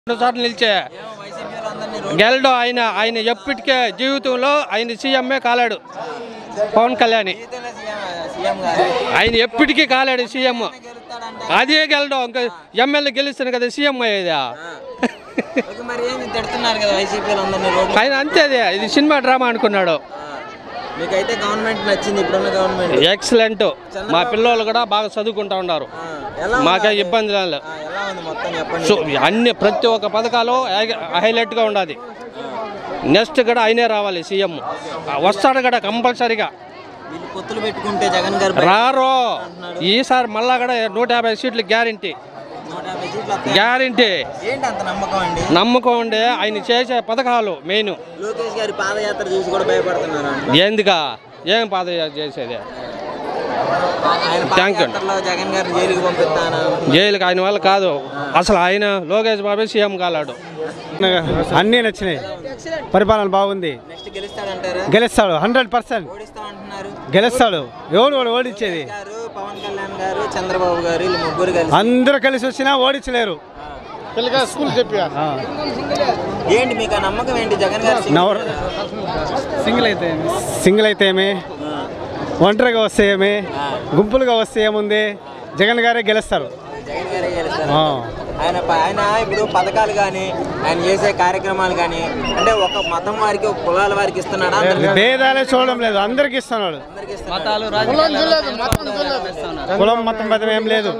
రెండు సార్లు నిలిచే వైసీపీ అందరినీ గెలడు ఆయన ఆయన ఎప్పటికే జీవితంలో ఆయన సీఎంఏ కాలాడు పవన్ కళ్యాణ్ జీవితంలో సీఎం సీఎం గారు ఆయన ఎప్పటికీ కాలాడు సీఎం గెలుస్తాడంట అదే గెలడు ఇంకా ఎమ్మెల్యే గెలుస్తాను కదా సీఎం అయ్యేదా ఓకే, మరి ఏంది తిడుతున్నారు కదా వైసీపీ అందరినీ రోడ్లు ఆయన అంతే అదే ఇది సినిమా డ్రామా అనుకున్నాడు మీకైతే గవర్నమెంట్ నచ్చింది ఇప్పుడున్న గవర్నమెంట్ ఎక్సలెంట్ మా పిల్లలు కూడా బాగా చదువుకుంటా ఉన్నారు ఆ, ఎలా ఉంది మాకే అది? ఇబ్బంది లేదు ఆ, ఎలా ఉంది మొత్తం చెప్పండి సో అన్ని ప్రతి ఒక్క పథకాలు హైలైట్గా ఉండాలి నెక్స్ట్ కూడా ఆయనే రావాలి సీఎం వస్తాడు కూడా కంపల్సరీగా వీళ్ళు పొత్తులు పెట్టుకుంటే జగన్ గారు రారో ఈసారి మళ్ళా కూడా నూట యాభై సీట్లు గ్యారంటీ నూట యాభై సీట్లు వస్తాయి. గ్యారంటీ ఏంటి అంత నమ్మకం అండి నమ్మకం ఉండే ఆయన చేసే పథకాలు మెయిన్ లోకేష్ గారి పాదయాత్ర చూసి కూడా భయపడుతున్నారు ఎందుకా ఏం పాదయాత్ర చేసేది ఆయన Thank you. పాదయాత్రలో జగన్ గారిని జైలుకి పంపిస్తాను జైలుకి ఆయన వల్ల కాదు అసలు ఆయన లోకేష్ బాబే సీఎం కాలాడు అన్నీ నచ్చినాయి పరిపాలన బాగుంది నెక్స్ట్ గెలుస్తాడంటారా గెలుస్తాడు హండ్రెడ్ పర్సెంట్ ఓడిస్తామంటున్నారు గెలుస్తాడు ఎవడు వాడు ఓడించేది గారు పవన్ కళ్యాణ్ గారు చంద్రబాబు గారు వీళ్ళు ముగ్గురు కలిసి అందరూ కలిసి వచ్చినా ఓడించలేరు ఆ. ఏంటి మీకు ఆ నమ్మకం ఏంటి జగన్ గారు నవర- సింగిల్ అయితే సింగిల్ అయితే ఏమి ఒంటరిగా వస్తే ఏమి గుంపులుగా వస్తే ఏముంది జగన్ గారే గెలుస్తారు జగన్ గారే గెలుస్తారు ఆ. ఆయన ప- ఆయన ఇప్పుడు పథకాలు కానీ ఆయన చేసే కార్యక్రమాలు కానీ అంటే ఒక మతం వారికి ఒక కులాల వారికి ఇస్తున్నాడా అందరికీ భేదాలే చూడడం లేదు అందరికి ఇస్తున్నాడు అందరికీ ఇస్తున్నాడా? కులం మతం మతం ఏం లేదు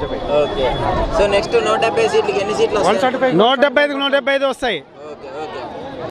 ఓకే సో నెక్స్ట్ నూట డెబ్బై సీట్లకి ఎన్ని సీట్లు వస్తాయి నూట డెబ్బై ఐదుకి నూట డెబ్బై ఐదు వస్తాయి ఓకే ఓకే